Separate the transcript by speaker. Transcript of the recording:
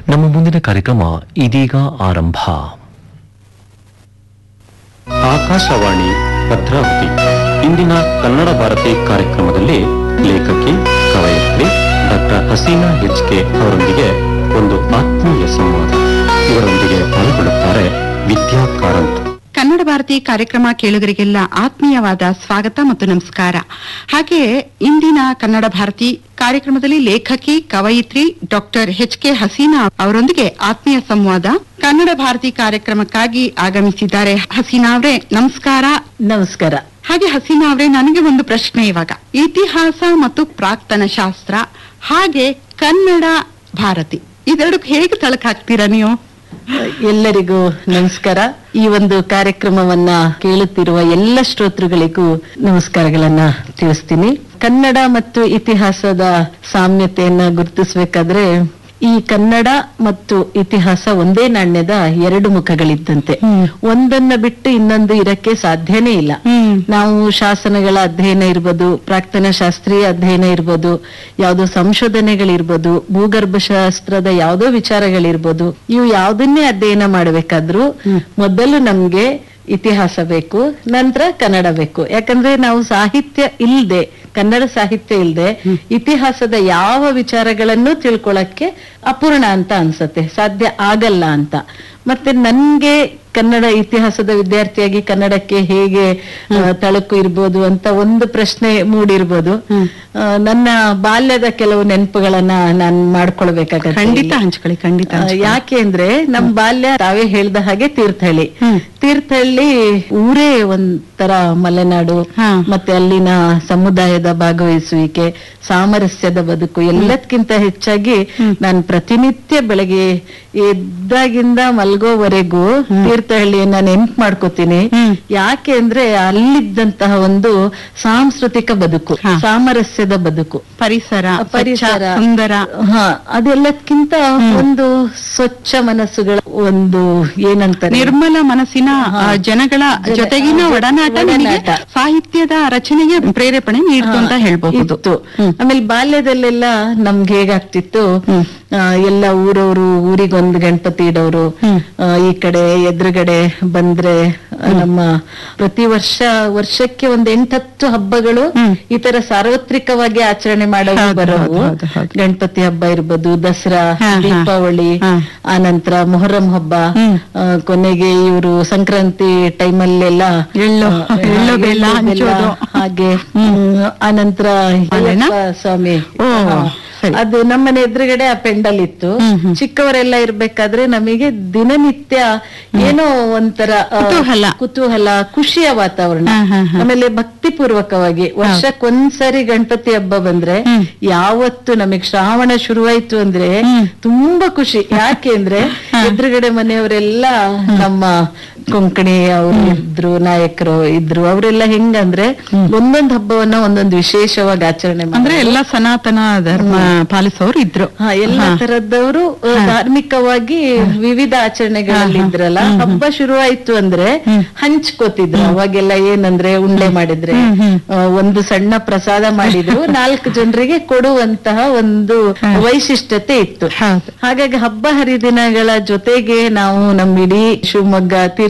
Speaker 1: ನಮ್ಮ ಮುಂದಿನ ಕಾರ್ಯಕ್ರಮ ಇದೀಗ ಆರಂಭ
Speaker 2: ಆಕಾಶವಾಣಿ ಭದ್ರಾವತಿ ಇಂದಿನ ಕನ್ನಡ ಭಾರತಿ ಕಾರ್ಯಕ್ರಮದಲ್ಲಿ ಲೇಖಕಿ ಕವಯತ್ರಿ ಡಾಕ್ಟರ್ ಹಸೀನಾ ಹೆಚ್ಕೆ ಅವರೊಂದಿಗೆ ಒಂದು ಆತ್ಮೀಯ ಸಂವಾದ ಇವರೊಂದಿಗೆ ಪಾಲ್ಗೊಳ್ಳುತ್ತಾರೆ ವಿದ್ಯಾ ಕಾರಂತ್
Speaker 3: ಕನ್ನಡ ಭಾರತಿ ಕಾರ್ಯಕ್ರಮ ಕೇಳುಗರಿಗೆಲ್ಲ ಆತ್ಮೀಯವಾದ ಸ್ವಾಗತ ಮತ್ತು ನಮಸ್ಕಾರ ಹಾಗೆ ಇಂದಿನ ಕನ್ನಡ ಭಾರತಿ ಕಾರ್ಯಕ್ರಮದಲ್ಲಿ ಲೇಖಕಿ ಕವಯಿತ್ರಿ ಡಾಕ್ಟರ್ ಎಚ್ ಕೆ ಹಸೀನಾ ಅವರೊಂದಿಗೆ ಆತ್ಮೀಯ ಸಂವಾದ ಕನ್ನಡ ಭಾರತಿ ಕಾರ್ಯಕ್ರಮಕ್ಕಾಗಿ ಆಗಮಿಸಿದ್ದಾರೆ ಹಸೀನಾ ಅವರೇ ನಮಸ್ಕಾರ
Speaker 4: ನಮಸ್ಕಾರ
Speaker 3: ಹಾಗೆ ಹಸೀನಾ ಅವರೇ ನನಗೆ ಒಂದು ಪ್ರಶ್ನೆ ಇವಾಗ ಇತಿಹಾಸ ಮತ್ತು ಪ್ರಾಕ್ತನ ಶಾಸ್ತ್ರ ಹಾಗೆ ಕನ್ನಡ ಭಾರತಿ ಇದೆರಡಕ್ಕೆ ಹೇಗೆ ತಳಕ್ ಹಾಕ್ತೀರಾ ನೀವು
Speaker 4: ಎಲ್ಲರಿಗೂ ನಮಸ್ಕಾರ ಈ ಒಂದು ಕಾರ್ಯಕ್ರಮವನ್ನ ಕೇಳುತ್ತಿರುವ ಎಲ್ಲ ಶ್ರೋತೃಗಳಿಗೂ ನಮಸ್ಕಾರಗಳನ್ನ ತಿಳಿಸ್ತೀನಿ ಕನ್ನಡ ಮತ್ತು ಇತಿಹಾಸದ ಸಾಮ್ಯತೆಯನ್ನ ಗುರುತಿಸಬೇಕಾದ್ರೆ ಈ ಕನ್ನಡ ಮತ್ತು ಇತಿಹಾಸ ಒಂದೇ ನಾಣ್ಯದ ಎರಡು ಮುಖಗಳಿದ್ದಂತೆ
Speaker 3: ಹ್ಮ್.
Speaker 4: ಒಂದನ್ನ ಬಿಟ್ಟು ಇನ್ನೊಂದು ಇರಕ್ಕೆ ಸಾಧ್ಯನೇ ಇಲ್ಲ
Speaker 3: ಹ್ಮ್.
Speaker 4: ನಾವು ಶಾಸನಗಳ ಅಧ್ಯಯನ ಇರ್ಬೋದು ಪ್ರಾಕ್ತನ ಶಾಸ್ತ್ರೀಯ ಅಧ್ಯಯನ ಇರ್ಬೋದು ಯಾವುದೋ ಸಂಶೋಧನೆಗಳಿರ್ಬೋದು ಭೂಗರ್ಭಶಾಸ್ತ್ರದ ಯಾವುದೋ ವಿಚಾರಗಳಿರ್ಬೋದು ಇವು ಯಾವುದನ್ನೇ ಅಧ್ಯಯನ ಮಾಡಬೇಕಾದ್ರೂ ಮೊದಲು ನಮ್ಗೆ ಇತಿಹಾಸ ಬೇಕು ನಂತರ ಕನ್ನಡ ಬೇಕು ಯಾಕಂದ್ರೆ ನಾವು ಸಾಹಿತ್ಯ ಇಲ್ದೆ ಕನ್ನಡ ಸಾಹಿತ್ಯ ಇಲ್ದೆ ಇತಿಹಾಸದ ಯಾವ ವಿಚಾರಗಳನ್ನು ತಿಳ್ಕೊಳಕ್ಕೆ ಅಪೂರ್ಣ ಅಂತ ಅನ್ಸತ್ತೆ ಸಾಧ್ಯ ಆಗಲ್ಲ ಅಂತ ಮತ್ತೆ ನನ್ಗೆ ಕನ್ನಡ ಇತಿಹಾಸದ ವಿದ್ಯಾರ್ಥಿಯಾಗಿ ಕನ್ನಡಕ್ಕೆ ಹೇಗೆ ಆ, ತಳಕು ಇರ್ಬೋದು ಅಂತ ಒಂದು ಪ್ರಶ್ನೆ ಮೂಡಿರ್ಬೋದು ಆ, ನನ್ನ ಬಾಲ್ಯದ ಕೆಲವು ನೆನಪುಗಳನ್ನ ನಾನು ಮಾಡ್ಕೊಳ್ಬೇಕಾಗತ್ತೆ
Speaker 3: ಖಂಡಿತ
Speaker 4: ಇಲ್ಲಿ.
Speaker 3: ಹಂಚ್ಕೊಳ್ಳಿ ಖಂಡಿತ
Speaker 4: ಆ,
Speaker 3: ಹಂಚ್ಕೊಳ್ಳಿ.
Speaker 4: ಯಾಕೆ ಅಂದ್ರೆ ನಮ್ ಬಾಲ್ಯ ತಾವೇ ಹೇಳ್ದ ಹಾಗೆ ತೀರ್ಥಹಳ್ಳಿ
Speaker 3: ಹ್ಮ್.
Speaker 4: ತೀರ್ಥಹಳ್ಳಿ ಊರೇ ಒಂಥರ ಮಲೆನಾಡು
Speaker 3: ಹಾ.
Speaker 4: ಮತ್ತೆ ಅಲ್ಲಿನ ಸಮುದಾಯದ ಭಾಗವಹಿಸುವಿಕೆ ಸಾಮರಸ್ಯದ ಬದುಕು ಎಲ್ಲದಕ್ಕಿಂತ ಹೆಚ್ಚಾಗಿ ನಾನು ಪ್ರತಿನಿತ್ಯ ಬೆಳಗ್ಗೆ ಎದ್ದಾಗಿಂದ ಮಲ್ಗೋವರೆಗೂ ತೀರ್ಥಹಳ್ಳಿಯನ್ನ ನೆನ್ಪು ಮಾಡ್ಕೋತೀನಿ
Speaker 3: ಹ್ಮ್.
Speaker 4: ಯಾಕೆ ಅಂದ್ರೆ ಅಲ್ಲಿದ್ದಂತಹ ಒಂದು ಸಾಂಸ್ಕೃತಿಕ ಬದುಕು
Speaker 3: ಹಾ.
Speaker 4: ಸಾಮರಸ್ಯದ ಬದುಕು
Speaker 3: ಪರಿಸರ
Speaker 4: ಪರಿಸರ
Speaker 3: ಸ್ವಚ್ಛ, ಸುಂದರ
Speaker 4: ಹಾ ಅದೆಲ್ಲಕ್ಕಿಂತ ಒಂದು ಸ್ವಚ್ಛ ಮನಸ್ಸುಗಳ ಒಂದು ಏನಂತಾರೆ
Speaker 3: ನಿರ್ಮಲ ಮನಸ್ಸಿನ ಆ, ಜನಗಳ
Speaker 4: ಜನ-
Speaker 3: ಜೊತೆಗಿನ
Speaker 4: ಆ,
Speaker 3: ಒಡನಾಟ ನಿಮಗೆ
Speaker 4: ಒಡನಾಟ.
Speaker 3: ಸಾಹಿತ್ಯದ ರಚನೆಗೆ ಪ್ರೇರೇಪಣೆ ನೀಡ್ತು ಅಂತ ಹೇಳ್ಬಹುದು
Speaker 4: ಇತ್ತು ಆಮೇಲೆ ಬಾಲ್ಯದಲ್ಲೆಲ್ಲ ನಮ್ಗೆ ಹೇಗಾಗ್ತಿತ್ತು ಆ, ಎಲ್ಲ ಊರವರು ಊರಿಗೊಂದು ಗಣಪತಿ ಇಡೋರು ಆ, ಈ ಕಡೆ ಎದುರುಗಡೆ ಬಂದ್ರೆ ಆ, ನಮ್ಮ ಪ್ರತಿ ವರ್ಷ ವರ್ಷಕ್ಕೆ ಒಂದ್ ಎಂಟತ್ತು ಹಬ್ಬಗಳು ಈ ತರ ಸಾರ್ವತ್ರಿಕವಾಗಿ ಆಚರಣೆ ಮಾಡೋ
Speaker 3: ಹೌದು,
Speaker 4: ಬರೋವು
Speaker 3: ಹೌದು, ಹೌದು, ಹೌದು.
Speaker 4: ಗಣಪತಿ ಹಬ್ಬ ಇರ್ಬೋದು ದಸರಾ
Speaker 3: ಹಾ, ಹಾ.
Speaker 4: ದೀಪಾವಳಿ
Speaker 3: ಹಾ.
Speaker 4: ಆನಂತರ ಮೊಹರಂ ಹಬ್ಬ
Speaker 3: ಹ್ಮ್.
Speaker 4: ಆ, ಕೊನೆಗೆ ಇವರು ಸಂಕ್ರಾಂತಿ ಟೈಮಲ್ಲೆಲ್ಲ
Speaker 3: ಎಳ್ಳು-
Speaker 4: ಆ,
Speaker 3: ಎಳ್ಳು ಬೆಲ್ಲ
Speaker 4: ಎಳ್ಳು
Speaker 3: ಹಂಚೋದು.
Speaker 4: ಹಾಗೆ ಆನಂತರ
Speaker 3: ಅಲ್ಲೇನಾ?
Speaker 4: ಅಯ್ಯಪ್ಪ ಸ್ವಾಮಿ
Speaker 3: ಓ,
Speaker 4: ಹಾ.
Speaker 3: ಸರಿ.
Speaker 4: ಅದು ನಮ್ಮನೆ ಎದುರುಗಡೆ ಆ ಪೆಂಡಲ್ ಇತ್ತು
Speaker 3: ಹ್ಮ್, ಹ್ಮ್.
Speaker 4: ಚಿಕ್ಕವರೆಲ್ಲ ಇರ್ಬೇಕಾದ್ರೆ ನಮಗೆ ದಿನನಿತ್ಯ ಏನೋ ಒಂಥರ ಆ,
Speaker 3: ಕುತೂಹಲ.
Speaker 4: ಕುತೂಹಲ ಖುಷಿಯ ವಾತಾವರಣ
Speaker 3: ಹಾ, ಹಾ, ಹಾ.
Speaker 4: ಆಮೇಲೆ ಭಕ್ತಿ ಪೂರ್ವಕವಾಗಿ ವರ್ಷಕ್ಕೊಂದ್ಸರಿ ಗಣಪತಿ ಹಬ್ಬ ಬಂದ್ರೆ
Speaker 3: ಹ್ಮ್.
Speaker 4: ಯಾವತ್ತು ನಮಗ್ ಶ್ರಾವಣ ಶುರುವಾಯ್ತು ಅಂದ್ರೆ
Speaker 3: ಹ್ಮ್.
Speaker 4: ತುಂಬಾ ಖುಷಿ ಯಾಕೆ ಅಂದ್ರೆ ಎದುರುಗಡೆ ಮನೆಯವರೆಲ್ಲ ನಮ್ಮ ಕೊಂಕಣಿ ಅವರು ಇದ್ರು ನಾಯಕರು ಇದ್ರು ಅವರೆಲ್ಲ ಹೆಂಗಂದ್ರೆ ಒಂದೊಂದ್ ಹಬ್ಬವನ್ನ ಒಂದೊಂದು ವಿಶೇಷವಾಗಿ ಆಚರಣೆ
Speaker 3: ಅಂದ್ರೆ
Speaker 4: ಮಾಡೋದು.
Speaker 3: ಎಲ್ಲ ಸನಾತನ ಧರ್ಮ ಪಾಲಿಸೋರು ಇದ್ರು
Speaker 4: ಹಾ ಎಲ್ಲ ತರದವರು ಧಾರ್ಮಿಕವಾಗಿ ವಿವಿಧ ಆಚರಣೆಗಳಲ್ಲಿ ಇದ್ರಲ್ಲ ಹಬ್ಬ ಶುರುವಾಯ್ತು ಅಂದ್ರೆ ಹಂಚ್ಕೋತಿದ್ರು ಅವಾಗೆಲ್ಲ ಏನಂದ್ರೆ ಉಂಡೆ ಮಾಡಿದ್ರೆ ಆ, ಒಂದು ಸಣ್ಣ ಪ್ರಸಾದ ಮಾಡಿದ್ರು ನಾಲ್ಕು ಜನರಿಗೆ ಕೊಡುವಂತಹ ಒಂದು ವೈಶಿಷ್ಟ್ಯತೆ ಇತ್ತು
Speaker 3: ಹೌದು.
Speaker 4: ಹಾಗಾಗಿ ಹಬ್ಬ ಹರಿದಿನಗಳ ಜೊತೆಗೆ ನಾವು ನಮ್ಮ ಇಡೀ ಶಿವಮೊಗ್ಗ